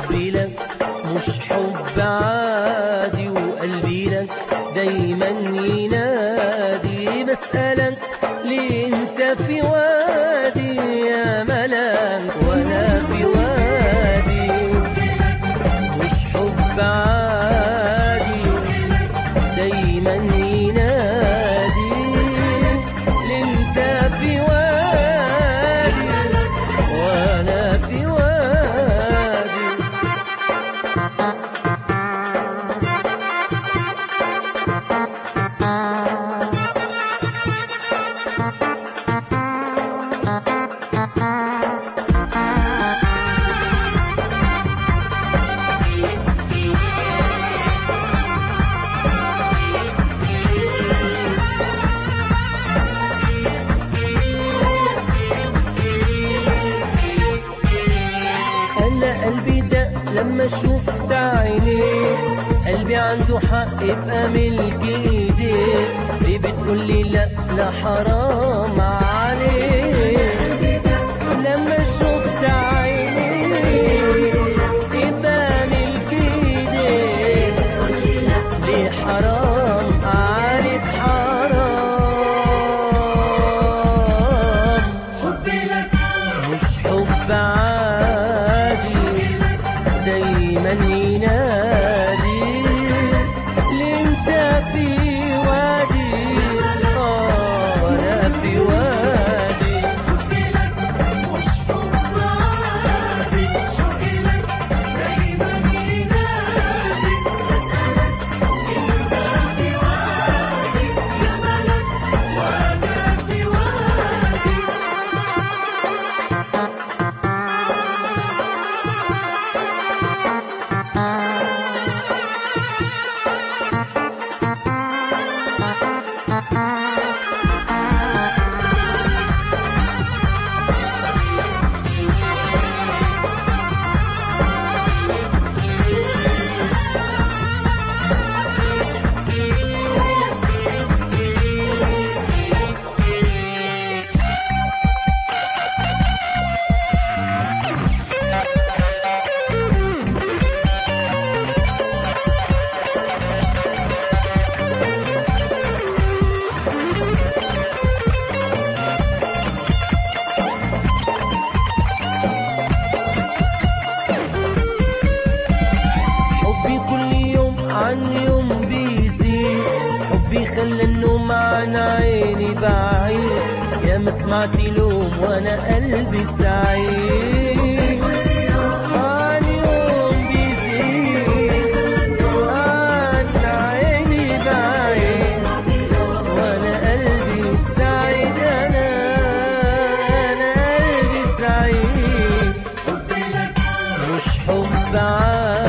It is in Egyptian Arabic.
حبي لك مش حب عادي وقلبي لك دايما ينادي بسألك ليه انت في وادي يا ملاك وانا في وادي مش حب عادي دايما ينادي ليه انت في وادي وانا في وادي انا قلبي دق لما شفت عينيك قلبي عنده حق يبقى ملك ايديك ليه بتقولي لا لا حرام عليك لما شفت عينيك يبقى ملك ايديك ليه حرام عليك حرام حبي لك مش حب عادي دايما ينادي اللي انت في وادي اه وانا في وادي حبي لك مش حب عادي شوقي لك دايما ينادي بسألك انت في وادي يا ملك وانا في وادي حبي كل يوم عن يوم بيزيد حبي خلى النوم عن عيني بعيد يا ما سمعت لوم وانا قلبي سعيد عن يوم بيزيد عن عيني بعيد وانا قلبي سعيد انا انا قلبي سعيد حبي لك مش حب عادي